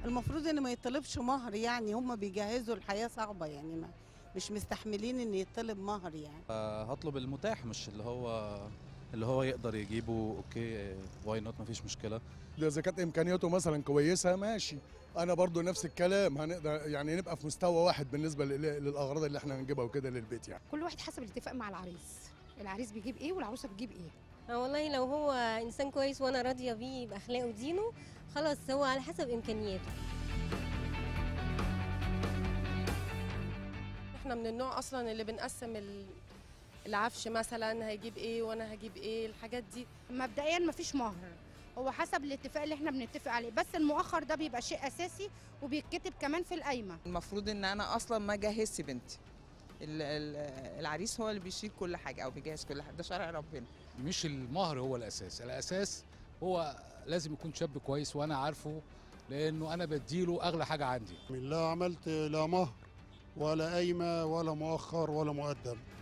المفروض ان ما يطلبش مهر يعني هم بيجهزوا الحياه صعبه يعني ما مش مستحملين ان يطلب مهر يعني آه، هطلب المتاح مش اللي هو اللي هو يقدر يجيبه اوكي واي نوت مفيش مشكله ده اذا كانت امكانياته مثلا كويسه ماشي انا برضو نفس الكلام هنقدر يعني نبقى في مستوى واحد بالنسبه لل- للاغراض اللي احنا هنجيبها وكده للبيت يعني كل واحد حسب الاتفاق مع العريس العريس بيجيب ايه والعروسه بتجيب ايه آه والله لو هو انسان كويس وانا راضيه بيه باخلاقه ودينه خلاص هو على حسب امكانياته احنا من النوع اصلا اللي بنقسم ال- العفش مثلا هيجيب ايه وانا هجيب ايه الحاجات دي مبدئيا مفيش مهر هو حسب الاتفاق اللي احنا بنتفق عليه بس المؤخر ده بيبقى شيء اساسي وبيتكتب كمان في القايمه المفروض ان انا اصلا ما جهزت بنتي ال- ال- العريس هو اللي بيشيل كل حاجه او بيجهز كل حاجه ده شرع ربنا مش المهر هو الاساس الاساس هو لازم يكون شاب كويس وانا عارفه لانه انا بديله اغلى حاجه عندي لا عملت لا مهر ولا قايمة ولا مؤخر ولا مقدم